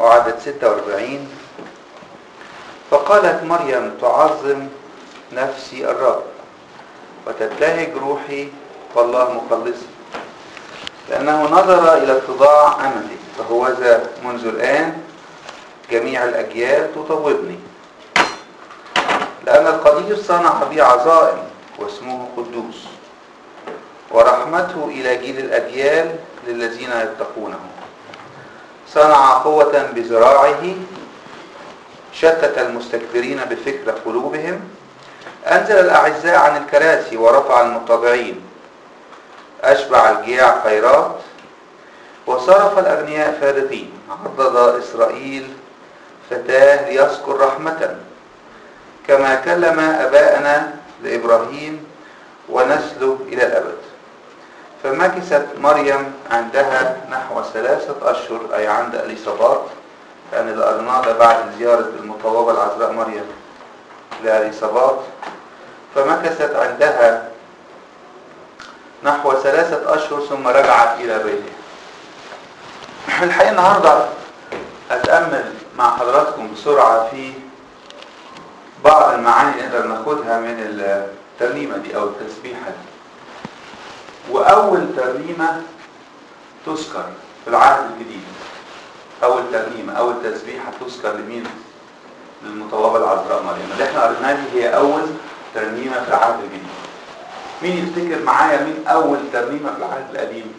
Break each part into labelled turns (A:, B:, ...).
A: وعدد 46 فقالت مريم تعظم نفسي الرب وتبتهج روحي والله مخلصي لأنه نظر إلى اتضاع أملي فهوذا منذ الآن جميع الأجيال تطوبني لأن القدير صنع بي عظائم واسمه قدوس ورحمته إلى جيل الأجيال للذين يتقونه صنع قوة بذراعه شتت المستكبرين بفكر قلوبهم أنزل الأعزاء عن الكراسي ورفع المتضعين أشبع الجياع خيرات وصرف الأغنياء فارغين عضد إسرائيل فتاه ليذكر رحمة كما كلم أباءنا لإبراهيم ونسله إلى الأبد فمكثت مريم عندها نحو ثلاثة أشهر أي عند أليصابات لأن اللي قرناه ده بعد زيارة المطوبة العذراء مريم لأليصابات فمكثت عندها نحو ثلاثة أشهر ثم رجعت إلى بيتها الحقيقة النهاردة أتأمل مع حضراتكم بسرعة في بعض المعاني اللي نقدر ناخدها من الترنيمة دي أو التسبيحة دي وأول ترنيمة تذكر في العهد الجديد أول ترنيمة أول تسبيحة تذكر لمين؟ للمطوبة العذراء مريم اللي احنا قريناها دي هي أول ترنيمة في العهد الجديد مين يفتكر معايا مين أول ترنيمة في العهد القديم؟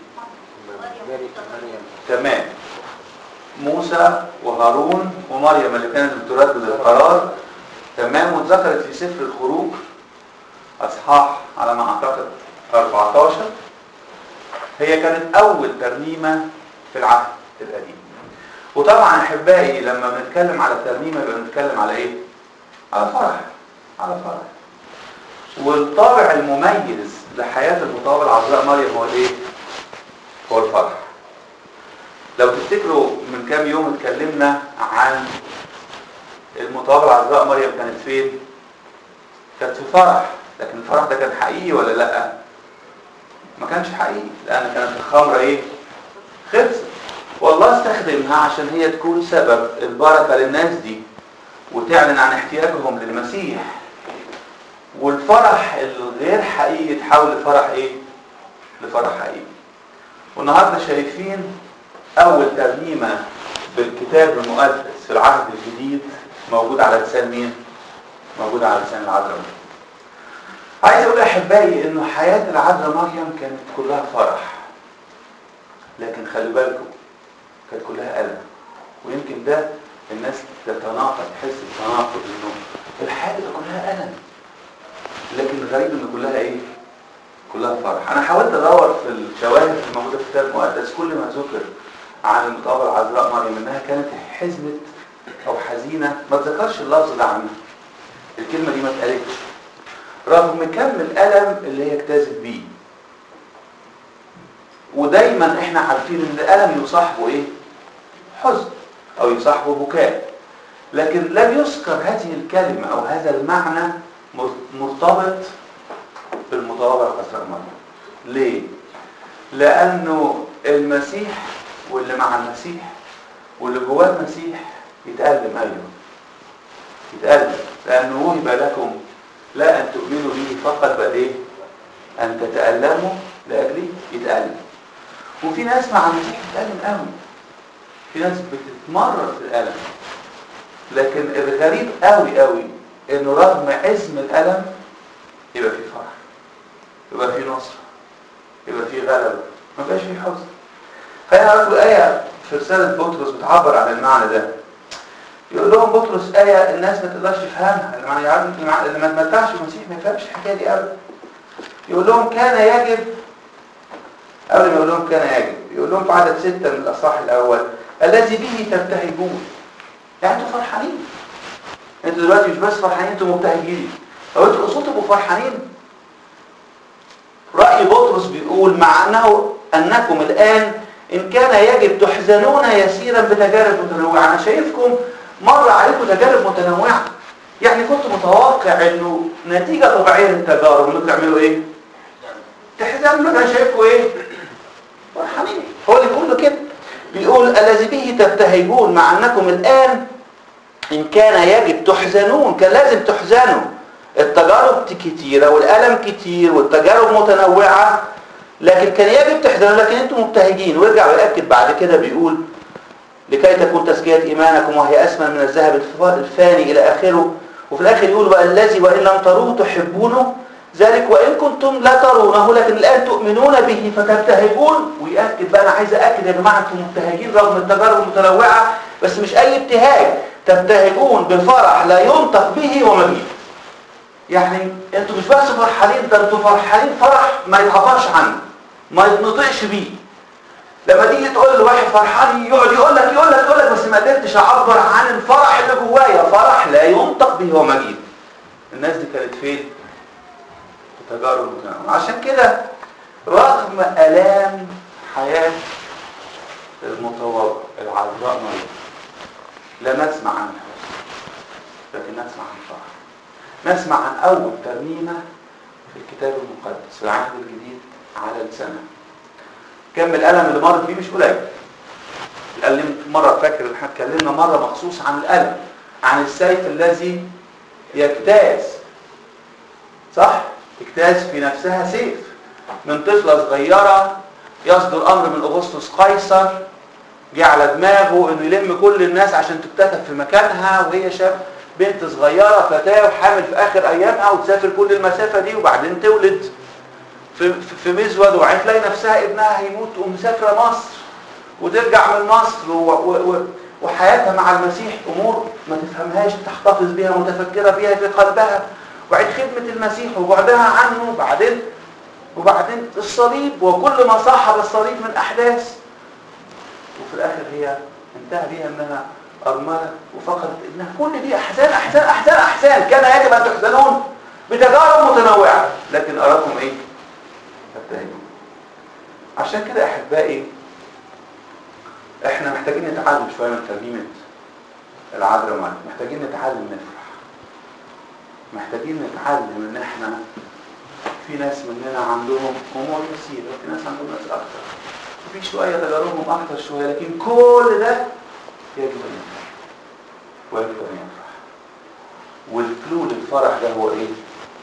A: تمام موسى وهارون ومريم اللي كانت بتردد القرار تمام واتذكرت في سفر الخروج اصحاح على ما اعتقد 14 هي كانت اول ترنيمه في العهد القديم وطبعا احبائي لما بنتكلم على ترنيمه يبقى بنتكلم على ايه على فرح على فرح والطابع المميز لحياه المطوبه العذراء مريم هو الايه هو الفرح لو تفتكروا من كام يوم اتكلمنا عن المطوبة العذراء مريم كانت فين كانت في فرح لكن الفرح ده كان حقيقي ولا لا ما كانش حقيقي لان كانت الخمرة ايه خلصت والله استخدمها عشان هي تكون سبب البركة للناس دي وتعلن عن احتياجهم للمسيح والفرح الغير حقيقي يتحول لفرح ايه لفرح حقيقي والنهارده شايفين اول ترنيمه بالكتاب المقدس في العهد الجديد موجود على لسان مين موجود على لسان العذراء عايز اقول احبائي انه حياه العذراء مريم كانت كلها فرح لكن خلي بالكم كانت كلها الم ويمكن ده الناس تتناقض تحس بتناقض انه الحياه تبقى كلها الم لكن الغريب ان كلها ايه كلها فرح انا حاولت ادور في الشواهد الموجوده في الكتاب المقدس كل ما ذكر عن المطابة العذراء مريم انها كانت حزنت او حزينة ما تذكرش اللفظ ده عنها الكلمة دي ما اتقالتش رغم كم الألم اللي هي اجتازت بيه ودايما احنا عارفين ان الألم يصاحبه ايه حزن او يصاحبه بكاء لكن لم يذكر هذه الكلمة او هذا المعنى مرتبط بالمطابة العذراء مريم ليه لانه المسيح واللي مع المسيح واللي جواه المسيح يتألم أيضا يتألم لأنه وهب لكم لا أن تؤمنوا به فقط بل إيه أن تتألموا لأجله يتألم وفي ناس مع المسيح بتتألم قوي في ناس بتتمرر في الألم لكن الغريب قوي قوي إنه رغم عزم الألم يبقى في فرح يبقى في نصر يبقى في غلبة ما بقاش في حزن خلينا نقول آية في رسالة بطرس بتعبر عن المعنى ده يقول لهم بطرس آية الناس ما تقدرش تفهمها اللي ما تمتعش المسيح ما يفهمش الحكاية دي أبدا يقول لهم كان يجب قبل ما يقول لهم كان يجب يقول لهم في عدد ستة من الأصحاح الأول الذي به تبتهجون يعني انتوا فرحانين انتوا دلوقتي مش بس فرحانين انتوا مبتهجين لو انتوا قصدتوا تبقوا فرحانين رأي بطرس بيقول مع أنه أنكم الآن إن كان يجب تحزنون يسيرا بتجارب متنوعة أنا شايفكم مر عليكم تجارب متنوعة يعني كنت متوقع أنه نتيجة طبيعية للتجارب أنكم تعملوا إيه؟ تحزنوا أنا شايفكم إيه؟ فرحانين هو اللي بيقول له كده بيقول يقول الذي به تبتهجون مع أنكم الآن إن كان يجب تحزنون كان لازم تحزنوا التجارب كتيرة والألم كتير والتجارب متنوعة لكن كان يجب تحزنوا لكن انتم مبتهجين ويرجع ويأكد بعد كده بيقول لكي تكون تزكية إيمانكم وهي أسمن من الذهب الفاني إلى آخره وفي الآخر يقول بقى الذي وإن لم تروه تحبونه ذلك وإن كنتم لا ترونه لكن الآن تؤمنون به فتبتهجون ويأكد بقى أنا عايز أكد يا جماعة أنتم مبتهجين رغم التجارب المتنوعة بس مش أي ابتهاج تبتهجون بفرح لا ينطق به ومجيد يعني انتوا مش بس فرحانين ده انتوا فرحانين فرح ما يتعبرش عنه ما يتنطقش بيه لما تيجي تقول لواحد فرحان يقعد يقول لك يقول لك يقول لك بس ما قدرتش اعبر عن الفرح اللي جوايا فرح لا ينطق به ومجيد الناس دي كانت فين في تجارب متنوعة عشان كده رغم الام حياه المتواضع العذراء مريم لا نسمع عن الحزن لكن نسمع عن الفرح نسمع عن أول ترنيمة في الكتاب المقدس في العهد الجديد على لسانها كم الألم اللي مرت فيه مش قليل اتكلمت مرة فاكر احنا اتكلمنا مرة مخصوص عن الألم عن السيف الذي يجتاز صح؟ اجتاز في نفسها سيف من طفلة صغيرة يصدر أمر من أغسطس قيصر جه على دماغه انه يلم كل الناس عشان تكتتب في مكانها وهي شاب بنت صغيرة فتاة وحامل في آخر أيامها وتسافر كل المسافة دي وبعدين تولد في, في مزود وبعدين تلاقي نفسها ابنها هيموت ومسافرة مصر وترجع من مصر و و و وحياتها مع المسيح أمور ما تفهمهاش تحتفظ بها متفكرة بها في قلبها وبعد خدمة المسيح وبعدها عنه وبعدين وبعدين الصليب وكل ما صاحب الصليب من أحداث وفي الآخر هي انتهى بيها أنها أرملة وفقدت ابنها كل دي أحزان أحزان أحزان أحزان كان يجب أن تحزنون بتجارب متنوعة لكن أراكم إيه؟ تبتهجون عشان كده أحبائي إحنا محتاجين نتعلم شوية من ترنيمة العذراء معنا محتاجين نتعلم نفرح محتاجين نتعلم إن إحنا في ناس مننا عندهم أمور يسيرة في ناس عندهم ناس أكتر وفي شوية تجاربهم أكتر شوية لكن كل ده يجب أن يفرح ويجب أن يفرح والكلو للفرح ده هو إيه؟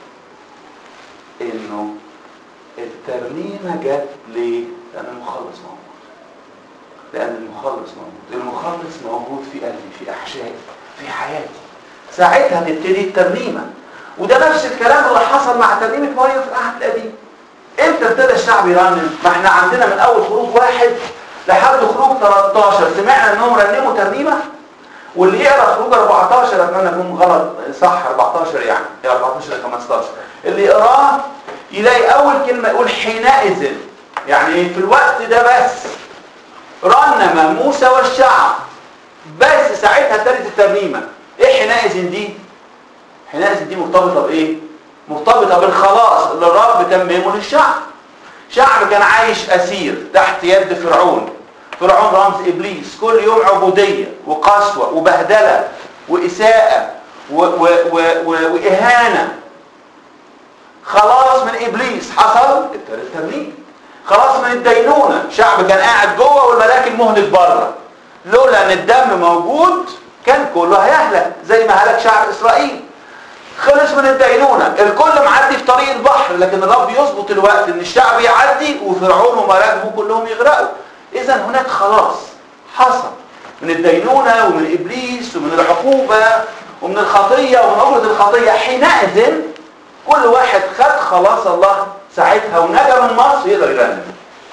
A: إنه الترنيمة جت ليه؟ لأن المخلص موجود لأن المخلص موجود المخلص موجود في قلبي في أحشائي في حياتي ساعتها تبتدي الترنيمة وده نفس الكلام اللي حصل مع ترنيمة مريم في العهد القديم امتى ابتدى الشعب يرنم؟ ما احنا عندنا من أول خروج واحد لحد خروج 13 سمعنا انهم رنموا ترنيمه واللي يقرا خروج 14 اتمنى اكون غلط صح 14 يعني يا 14 ل 15 اللي يقراه يلاقي اول كلمه يقول حينئذ يعني في الوقت ده بس رنم موسى والشعب بس ساعتها ابتدت الترنيمه ايه حينئذ دي حينئذ دي مرتبطه بايه مرتبطه بالخلاص اللي الرب تممه للشعب شعب كان عايش اسير تحت يد فرعون فرعون رمز ابليس كل يوم عبوديه وقسوه وبهدله واساءه و و و و واهانه خلاص من ابليس حصل الترنيم خلاص من الدينونه شعب كان قاعد جوه والملاك المهلك بره لولا ان الدم موجود كان كله هيهلك زي ما هلك شعب اسرائيل خلص من الدينونة الكل معدي في طريق البحر لكن الرب يظبط الوقت ان الشعب يعدي وفرعون ومراكبه كلهم يغرقوا اذا هناك خلاص حصل من الدينونة ومن ابليس ومن العقوبة ومن الخطية ومن أجرة الخطية حينئذ كل واحد خد خلاص الله ساعتها ونجا من مصر يقدر يرنم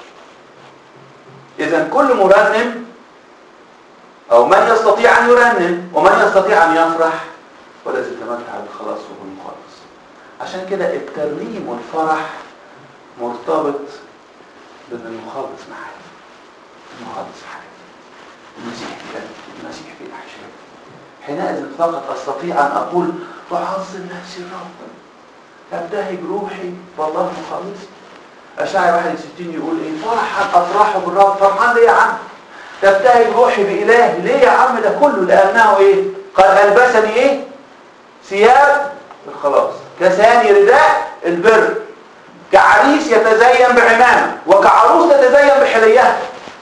A: اذا كل مرنم او من يستطيع ان يرنم ومن يستطيع ان يفرح ولازم يتمتع بالخلاص وبالمخلص عشان كده الترنيم والفرح مرتبط بان المخلص معايا المخلص معايا المسيح في قلبي المسيح في احشائي حينئذ فقط استطيع ان اقول تعظم نفسي الرب ابتهج روحي والله مخلص اشعر 61 يقول ايه فرحا افرح بالرب فرحان ليه يا عم تبتهج روحي بإلهي ليه يا عم ده كله لأنه ايه قد ألبسني ايه ثياب الخلاص كساني رداء البر كعريس يتزين بعمامه وكعروس تتزين بحليها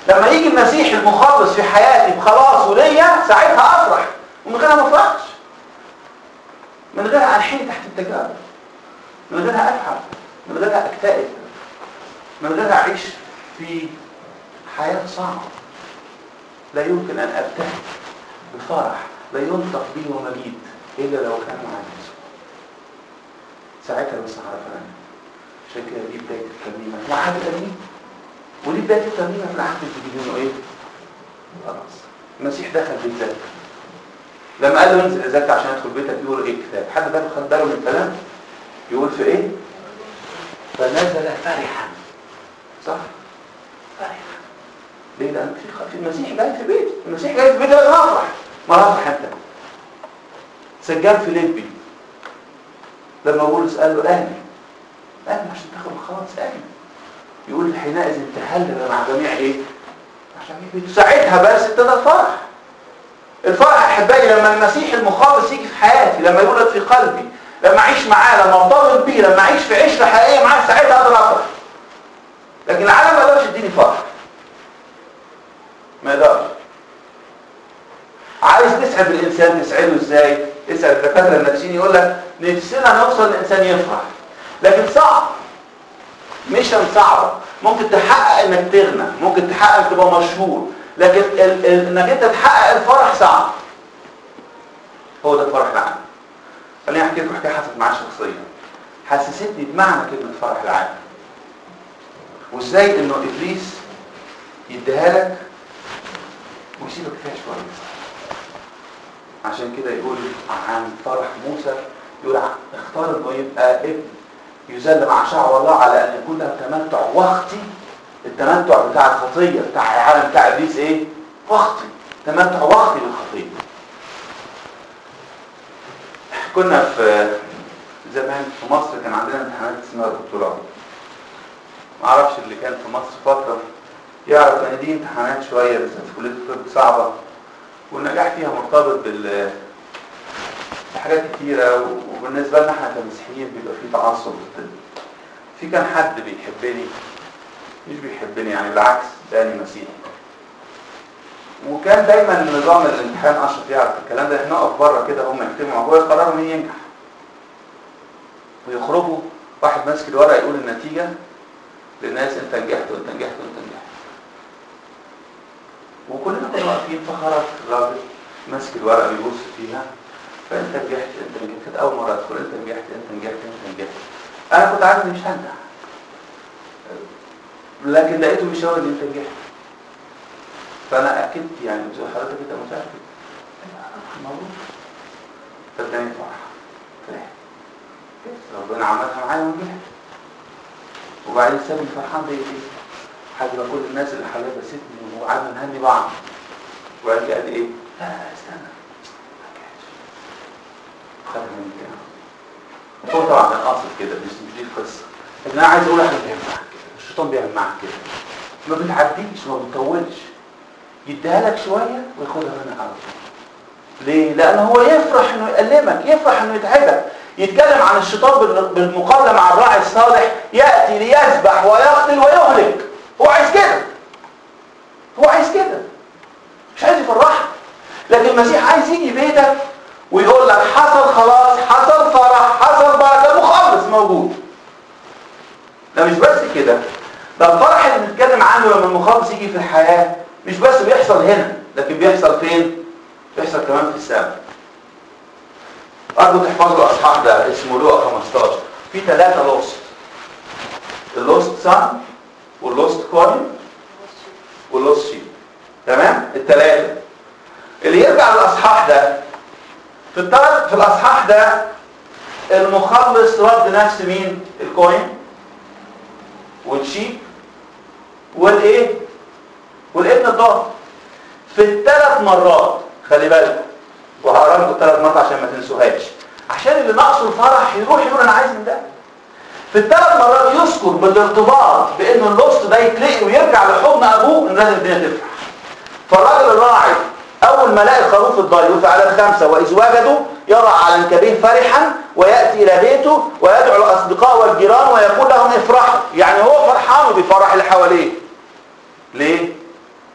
A: لما يجي المسيح المخلص في حياتي بخلاص وليا ساعتها افرح ومن غيرها ما افرحش من غيرها انحني تحت التجارب من غيرها اتعب من غيرها اكتئب من غيرها اعيش في حياه صعبه لا يمكن ان ابتهج بفرح لا ينطق بي ومجيد الا لو كان معايا يسوع ساعتها بس هعرف انا عشان كده دي بدايه الترنيمه هو حاجه ترنيمه ودي بدايه الترنيمه في العهد الجديد انه ايه؟ خلاص المسيح دخل بيت زكا لما قال له انزل زكا عشان يدخل بيتك يقول ايه الكتاب حد باله خد باله من الكلام يقول في ايه؟ فنزل فرحا صح؟ فرحا ليه؟ لأن في في المسيح جاي في بيت المسيح جاي في بيت لازم أفرح ما أفرح أنت سجان فيليبي لما بولس قال له أهلي أهلي عشان تاخد الخلاص أهلي يقول حينئذ تهلل مع جميع إيه؟ عشان بيته ساعتها بس ابتدى الفرح الفرح أحبائي لما المسيح المخلص يجي في حياتي لما يولد في قلبي لما أعيش معاه لما أرتبط بيه لما أعيش في عشرة حقيقية معاه ساعتها أقدر أفرح لكن العالم ما يقدرش يديني فرح ما يقدرش عايز تسعد الانسان تسعده ازاي اسال الدكاتره النفسيين يقول لك نفسنا نوصل الانسان يفرح لكن صعب ميشن صعبه ممكن تحقق انك تغنى ممكن تحقق انك تبقى مشهور لكن ال ال انك انت تحقق الفرح صعب هو ده الفرح العام خليني احكي لكم حكايه حصلت معايا شخصيا حسستني بمعنى كلمه فرح العام وازاي انه ابليس يديها لك ويسيبك فيها شويه عشان كده يقول عن فرح موسى يقول اختار انه يبقى ابن يذل مع شعب الله على ان يكون له تمتع وقتي التمتع بتاع الخطيه بتاع العالم بتاع ابليس ايه؟ وقتي تمتع وقتي بالخطيه كنا في زمان في مصر كان عندنا امتحانات اسمها الدكتوراه ما اعرفش اللي كان في مصر فتره يعرف ان دي امتحانات شويه بس في كليه الطب صعبه والنجاح فيها مرتبط بال بحاجات كتيرة وبالنسبة لنا احنا كمسيحيين بيبقى في تعصب للطب في كان حد بيحبني مش بيحبني يعني بالعكس تاني مسيحي وكان دايما نظام الامتحان اشرف يعرف الكلام ده نقف بره كده هم يجتمعوا هو يقرروا مين ينجح ويخرجوا واحد ماسك الورقه يقول النتيجه للناس انت نجحت وانت نجحت وانت نجحت وكلنا كنا واقفين فخرج الراجل ماسك الورقه بيبص فيها فانت نجحت انت نجحت كانت اول مره ادخل انت نجحت انت نجحت انت نجحت انا كنت عارف اني مش هنجح لكن لقيته بيشاور ان انت نجحت فانا اكدت يعني قلت له حضرتك انت متاكد مبروك فاداني فرح فرحت ربنا عملها معايا ونجحت وبعدين سابني فرحان بيا ايه حاجه كل الناس اللي حواليا بستني وقعدنا نهني بعض وقال لي قال ايه لا استنى ما نجحتش خدها مني كده هو طبعا كان قاصد كده مش مش دي القصه لكن انا عايز اقول احنا بيعمل معاك كده الشيطان بيعمل معاك كده ما بتعديش ما بتطولش يديها لك شويه وياخدها منك على طول ليه؟ لأن هو يفرح انه يألمك يفرح انه يتعبك يتكلم عن الشيطان بالمقابلة مع الراعي الصالح يأتي ليذبح ويقتل ويهلك هو عايز كده هو عايز كده مش عايز يفرحك لكن المسيح عايز يجي بيتك ويقول لك حصل خلاص حصل فرح حصل بركة المخلص موجود ده مش بس كده ده الفرح اللي بنتكلم عنه لما المخلص يجي في الحياة مش بس بيحصل هنا لكن بيحصل فين بيحصل كمان في السماء أرجو تحفظوا الأصحاح ده اسمه لوقا 15 في ثلاثة لوست اللوست سان واللوست كوين واللوست شيب تمام الثلاثة اللي يرجع للأصحاح ده في الثلاث في الأصحاح ده المخلص رد نفس مين الكوين والشيب والايه والابن الضال في الثلاث مرات خلي بالك وهقرا لكم الثلاث مرات عشان ما تنسوهاش عشان اللي ناقصه الفرح يروح يقول انا عايز من ده في الثلاث مرات يذكر بالارتباط بان اللص ده يتلقي ويرجع لحضن ابوه ان لازم الدنيا تفرح فالراجل الراعي اول ما لقى الخروف الضال في على الخمسه واذ وجدوا يرى على كبير فرحا وياتي الى بيته ويدعو الاصدقاء والجيران ويقول لهم افرحوا يعني هو فرحان وبيفرح اللي حواليه ليه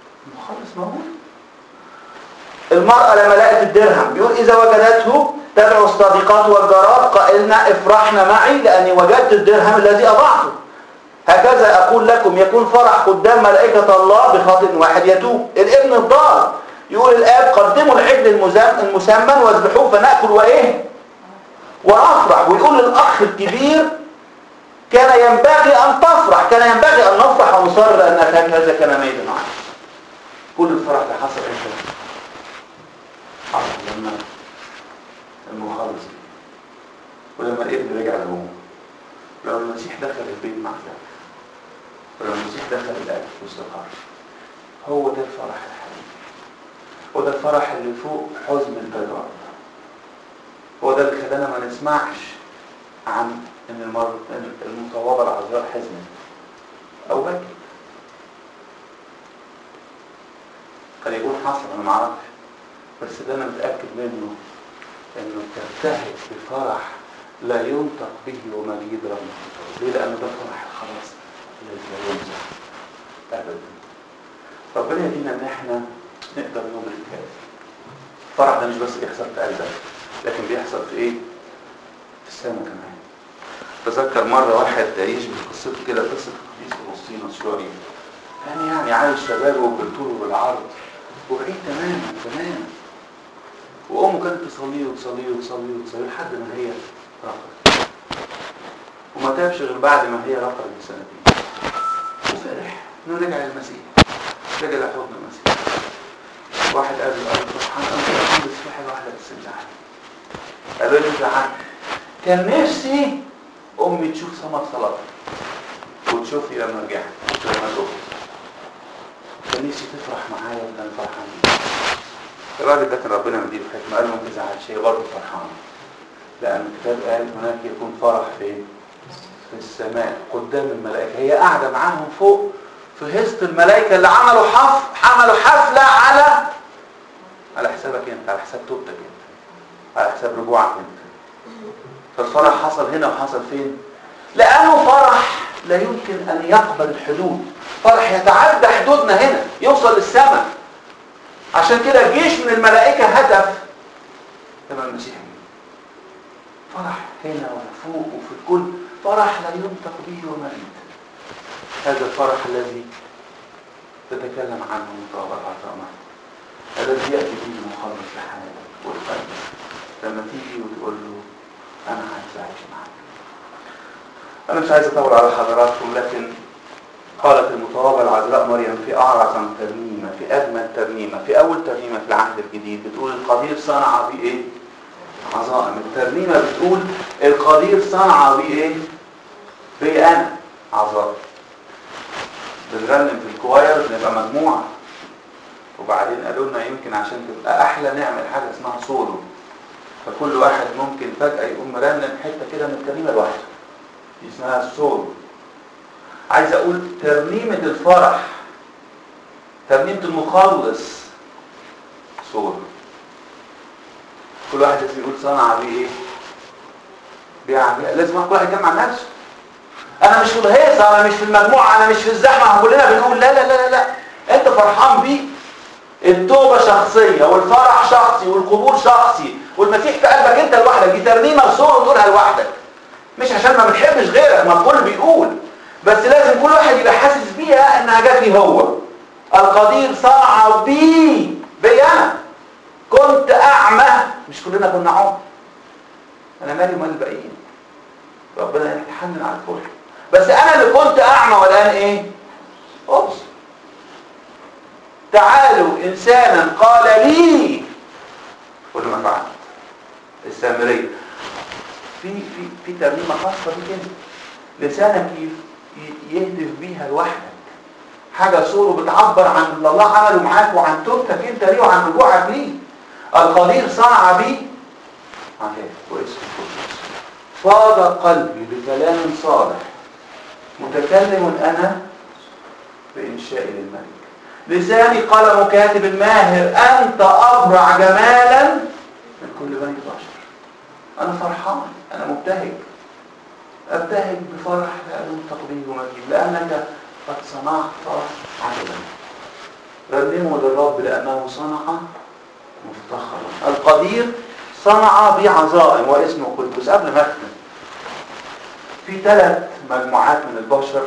A: المرأة لما لقت الدرهم بيقول إذا وجدته تدعو الصديقات والجارات قائلنا افرحنا معي لأني وجدت الدرهم الذي أضعته هكذا أقول لكم يكون فرح قدام ملائكة الله بخاطئ واحد يتوب الابن الضال يقول الآب قدموا العجل المزم- المسمن واذبحوه فنأكل وإيه ونفرح ويقول للأخ الكبير كان ينبغي أن تفرح كان ينبغي أن نفرح ونصر لأن هكذا كان ميتا عنه كل الفرح ده حصل امتى؟ حصل لما المخلص ولما الابن رجع لابوه لما المسيح دخل البيت مع ده ولما المسيح دخل الأب واستقر هو ده الفرح الحقيقي هو ده الفرح اللي فوق حزن التجارب هو ده اللي خلانا ما نسمعش عن ان المر... إن المطوبة العذراء حزنت او بكت قد يكون حصل انا ما اعرفش بس ده انا متاكد منه انه تبتهج بفرح لا ينطق به ومجيد رغم ليه لان ده فرح الخلاص الذي لا ينزع ابدا ربنا يدينا ان احنا نقدر ندرك هذا الفرح ده مش بس بيحصل في قلبك لكن بيحصل في ايه في السماء كمان تذكر مرة واحد يشبه قصته كده قصة قديس أغسطينوس شوية كان يعني عايش شبابه بالطول وبالعرض وبعيد تماما تماما وأمه كانت تصليه وتصليه وتصليه وتصليه لحد ما هي رفضت وما تابش غير بعد ما هي رفضت بسنتين وفرح انه رجع للمسيح رجع لحضن المسيح واحد قال له قال له سبحان الله الحمد لله في حاجه واحده بس زعلت قالوا له زعلت كان نفسي امي تشوف ثمر صلاتي وتشوفني لما رجعت لما تخرج كان نفسي تفرح معايا وكان فرحان بيا. الراجل ده كان ربنا مديله حكمه قال له ما تزعلش هي برضه فرحانه لان الكتاب قال هناك يكون فرح فين؟ في السماء قدام الملائكه هي قاعده معاهم فوق في هست الملائكه اللي عملوا حف عملوا حفله على على حسابك انت على حساب توبتك انت على حساب رجوعك انت فالفرح حصل هنا وحصل فين لانه فرح لا يمكن ان يقبل الحدود فرح يتعدى حدودنا هنا يوصل للسماء عشان كده جيش من الملائكه هدف لما المسيح جه. فرح هنا وفوق وفي الكل فرح لا ينطق به ومريد هذا الفرح الذي تتكلم عنه مطابق عظمه الذي ياتي به المخلص لحياتك والقلب لما تيجي وتقول له انا عايز اعيش معاك انا مش عايز اطول على حضراتكم لكن قالت المطوبة العذراء مريم في أعظم ترنيمة في أجمل ترنيمة في أول ترنيمة في العهد الجديد بتقول القدير صنع بي إيه؟ عظائم الترنيمة بتقول القدير صنع بي إيه؟ بي أنا عظائم بنرنم في الكواير بنبقى مجموعة وبعدين قالوا لنا يمكن عشان تبقى أحلى نعمل حاجة اسمها سولو فكل واحد ممكن فجأة يقوم مرنم حتة كده من الترنيمة لوحده دي اسمها السولو عايز اقول ترنيمة الفرح ترنيمة المخلص سولو كل واحد لازم يقول صنع بيه ايه بيعمل لازم كل واحد يجمع نفسه انا مش في الهيصه انا مش في المجموعه انا مش في الزحمه كلنا بنقول لا لا لا لا, لا. انت فرحان بيه التوبة شخصية والفرح شخصي والقبول شخصي والمسيح في قلبك انت لوحدك دي ترنيمة وصورة تقولها لوحدك مش عشان ما بنحبش غيرك ما الكل بيقول بس لازم كل واحد يبقى حاسس بيها انها جات لي هو القدير صنع بي بي انا كنت اعمى مش كلنا كنا عمى انا مالي ومال الباقيين ربنا يتحنن على الكل بس انا اللي كنت اعمى والان ايه اوبس تعالوا انسانا قال لي كل ما فعلت السامريه في في في ترنيمه خاصه بيك انت لسانك يهدف بيها لوحدك حاجه صوره بتعبر عن اللي الله عمله معاك وعن توبتك انت ليه وعن رجوعك ليه القدير صنع بي عهد واسم القدس فاض قلبي بكلام صالح متكلم انا بانشاء للملك لساني قلم كاتب ماهر انت ابرع جمالا من كل بني بشر انا فرحان انا مبتهج ابتهج بفرح لا ينطق به ومجيد لانك قد صنعت عجبا رنموا للرب لانه صنع مفتخرا القدير صنع بعظائم واسمه قدوس قبل ما اختم في ثلاث مجموعات من البشر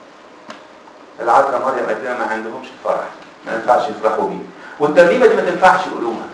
A: العذراء مريم قالت لنا ما عندهمش الفرح ما ينفعش يفرحوا بيه والترنيمه دي ما تنفعش يقولوها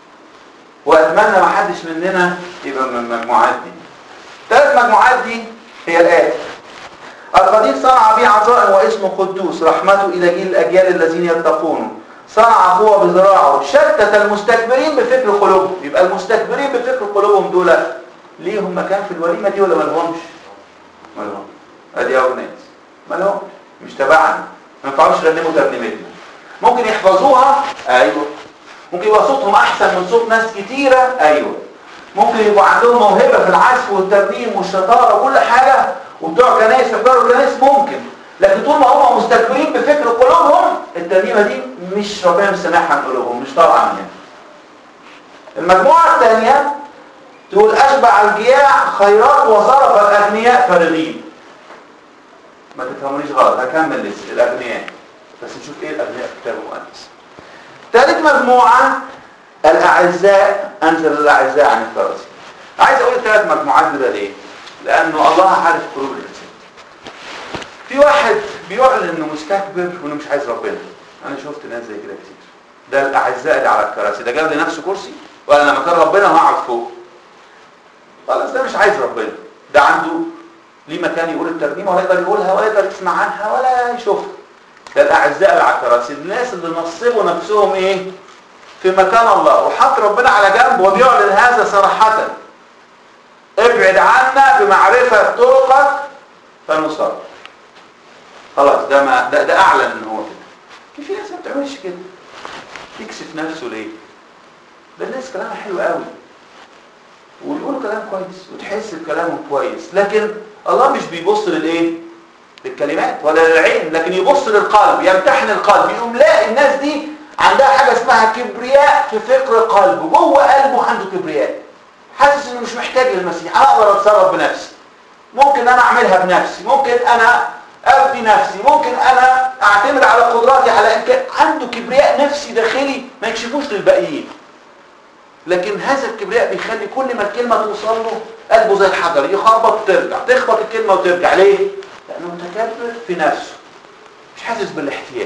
A: واتمنى ما حدش مننا يبقى من المجموعات دي ثلاث مجموعات دي هي الآية القدير صنع بي عظائم واسمه قدوس رحمته إلى جيل الأجيال الذين يتقونه صنع قوة بذراعه شتت المستكبرين بفكر قلوبهم يبقى المستكبرين بفكر قلوبهم دول ليهم مكان في الوليمة دي ولا مالهمش مالهم ادي اول ناس مالهمش مش تبعنا ما ينفعوش يغنموا ترنيمتنا ممكن يحفظوها ايوه ممكن يبقى صوتهم احسن من صوت ناس كتيرة ايوه ممكن يبقى عندهم موهبة في العزف والترنيم والشطارة وكل حاجة وبتوع كنايس يحضروا كنايس ممكن لكن طول ما هم مستكبرين بفكر قلوبهم الترنيمة دي مش ربنا مسامحها عن قلوبهم مش طالعة منها المجموعة الثانية تقول أشبع الجياع خيرات وصرف الأغنياء فارغين ما تفهمونيش غلط هكمل لسه الأغنياء بس نشوف إيه الأغنياء في الكتاب المقدس ثالث مجموعة الأعزاء أنزل الأعزاء عن الفرس عايز أقول الثلاث مجموعات دول ليه؟ لأنه الله عارف قلوب الإنسان في واحد بيعلن إنه مستكبر وإنه مش عايز ربنا أنا شفت ناس زي كده كتير ده الأعزاء اللي على الكراسي ده جاب لنفسه كرسي ولا لما كان ربنا هقعد فوق خلاص ده مش عايز ربنا ده عنده ليه مكان يقول الترنيمة ولا يقدر يقولها ولا يقدر يسمع عنها ولا يشوفها ده الأعزاء اللي على الكراسي الناس اللي نصبوا نفسهم إيه في مكان الله وحط ربنا على جنب وبيعلن هذا صراحة ابعد عنا بمعرفة طرقك فنصر خلاص ده ما ده, ده اعلن ان هو كده في ناس ما بتعملش كده يكسف نفسه ليه ده الناس كلامها حلو قوي ويقولوا كلام كويس وتحس بكلامهم كويس لكن الله مش بيبص للايه للكلمات ولا للعين لكن يبص للقلب يمتحن القلب يقوم لا الناس دي عندها حاجة اسمها كبرياء في فكر قلبه جوه قلبه عنده كبرياء حاسس انه مش محتاج للمسيح انا اقدر اتصرف بنفسي ممكن انا اعملها بنفسي ممكن انا ابني نفسي ممكن انا اعتمد على قدراتي على امكان عنده كبرياء نفسي داخلي ما يكشفوش للباقيين لكن هذا الكبرياء بيخلي كل ما الكلمه توصل له قلبه زي الحجر يخبط وترجع تخبط الكلمه وترجع ليه لانه متكبر في نفسه مش حاسس بالاحتياج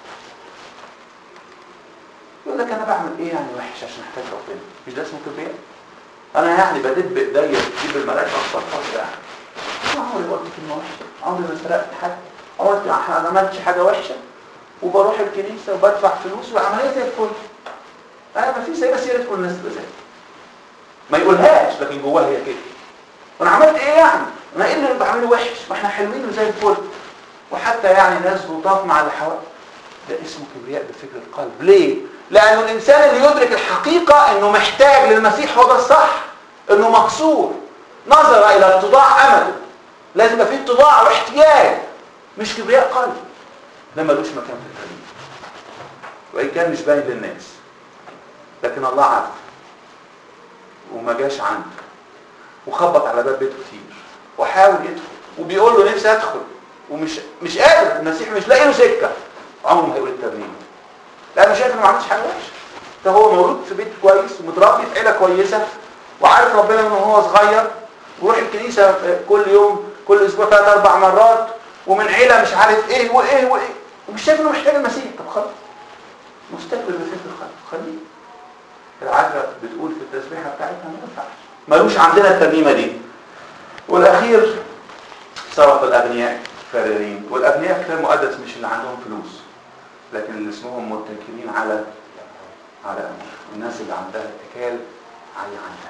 A: يقول لك انا بعمل ايه يعني وحش عشان احتاج ربنا مش ده اسمه كبرياء انا يعني بدب بايديا تجيب الملائكه وتصفص يعني عمري قلت كلمه وحشه عمري ما سرقت حاجه عمري ما عملتش حاجه وحشه وبروح الكنيسه وبدفع فلوس والعمليه زي الفل انا ما في سيبه سيره كل الناس زي ما يقولهاش لكن جواها هي كده وانا عملت ايه يعني انا ايه اللي بعمله وحش ما احنا حلوين وزي الفل وحتى يعني ناس لطاف مع اللي حوالي ده اسمه كبرياء بفكر القلب ليه لانه الانسان اللي يدرك الحقيقه انه محتاج للمسيح هو ده الصح انه مكسور نظر الى اتضاع امله لازم يبقى فيه اتضاع واحتياج مش كبرياء قلب ده ملوش مكان في الكلمه وان كان مش باين للناس لكن الله عارف وما جاش عنده وخبط على باب بيته كتير وحاول يدخل وبيقول له نفسي ادخل ومش مش قادر المسيح مش لاقي له سكه عمره ما هيقول الترنيمه لانه شايف انه ما عملش حاجه وحشه ده هو مولود في بيت كويس ومتربي في عيله كويسه وعارف ربنا من وهو صغير ويروح الكنيسه كل يوم كل اسبوع ثلاث اربع مرات ومن عيله مش عارف ايه وايه وايه ومش شايف انه محتاج المسيح طب خلاص مستقبل بفكر الخلق خليه العجرة بتقول في التسبيحه بتاعتها ما ينفعش ملوش عندنا الترنيمه دي والاخير صرف الاغنياء فارغين والاغنياء كتاب مقدس مش اللي عندهم فلوس لكن اللي اسمهم متكلين على على امر الناس اللي عندها اتكال عالي عندها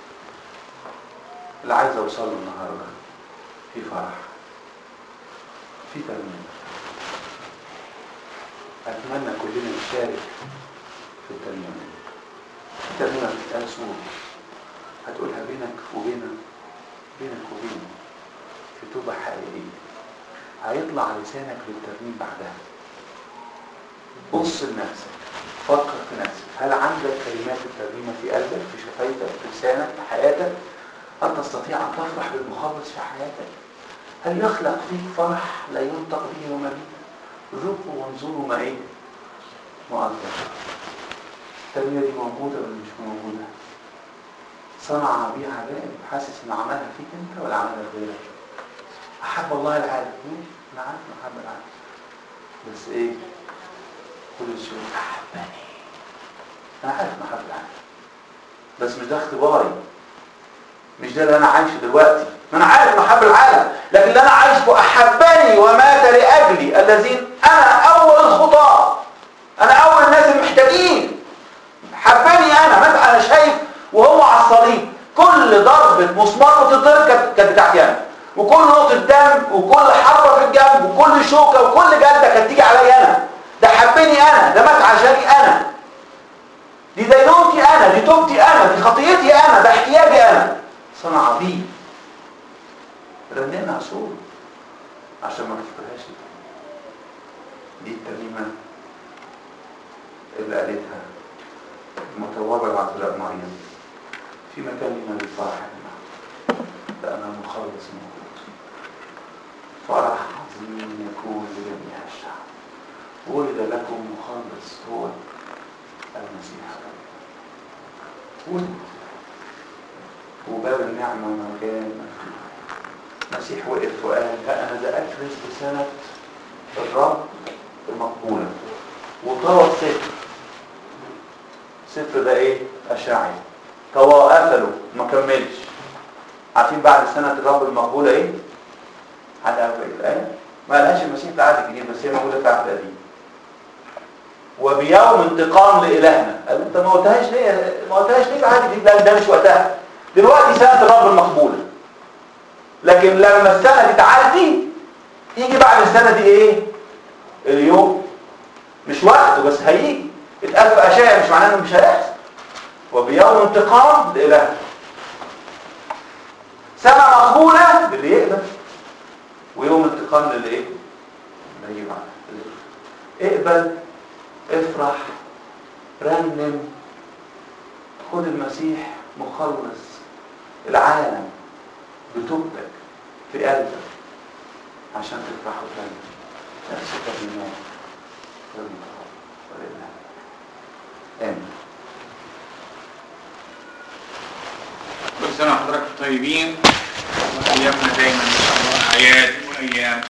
A: اللي عايز اوصل له النهارده في فرح في ترنيمه اتمنى كلنا نشارك في الترنيمه في ترنيمه بتتقال سور هتقولها بينك وبينك بينك وبينه في توبه حقيقيه هيطلع لسانك للترنيم بعدها بص لنفسك فكر في نفسك هل عندك كلمات الترنيمه في قلبك في شفايفك في لسانك في حياتك هل تستطيع ان تفرح بالمخلص في حياتك هل يخلق فيك فرح لا ينطق به وما به ذوقوا وانظروا ما ايه مؤثر التربية دي موجودة ولا مش موجودة صنع بيه عجائب حاسس ان عملها فيك انت ولا عملها غيرك احب الله العالم ماشي انا عارف إنه احب العالم بس ايه كل شيء احبني انا عارف انه احب العالم بس مش ده اختباري مش ده اللي انا عايشه دلوقتي ما انا عارف انه احب العالم لكن اللي انا عايشه احبني ومات لاجلي الذين انا اول الخطاه انا اول الناس المحتاجين حبني انا ما انا شايف وهو على الصليب كل ضربة مسمار بتضرب كانت كانت بتاعتي انا وكل نقطة دم وكل حربة في الجنب وكل شوكة وكل جلدة كانت تيجي عليا انا ده حبني انا ده مات عشاني انا دي دينونتي انا دي توبتي انا دي خطيتي انا ده احتياجي انا صنع بي رنينا عصور عشان ما تفتكرهاش دي الترنيمة اللي قالتها المتوابة العذراء مريم في مكان لنا للفرح يا جماعة لأن المخلص موجود فرح عظيم يكون لجميع الشعب ولد لكم مخلص هو المسيح ولد وباب النعمة مكان مفتوح المسيح وقف وقال ها أنا ذا أكرز بسنة الرب المقبولة وطوى الستر الستر ده ايه أشاعي طوى قفله ما كملش عارفين بعد سنة الرب المقبولة ايه حد عارف ايه الآية ما قالهاش المسيح في العهد الجديد بس هي موجودة في العهد القديم وبيوم انتقام لإلهنا قال انت ما قلتهاش ليه ما قلتهاش ليه في العهد الجديد لا ده مش وقتها دلوقتي سنة الرب المقبولة لكن لما السنة دي تعدي يجي بعد السنة دي ايه اليوم مش وقته بس هيجي اتقال في اشياء مش معناه انه مش هيحصل وبيوم انتقام لإله سنة مقبولة للي يقدر ويوم انتقام للي ايه اللي يجي بعد اقبل افرح رنم خد المسيح مخلص العالم بتوبتك في قلبك عشان تفرح وترنم نفس الترنيمات ولله امين
B: كل سنة وحضراتكم طيبين وأيامنا دايما إن شاء الله أعياد وأيام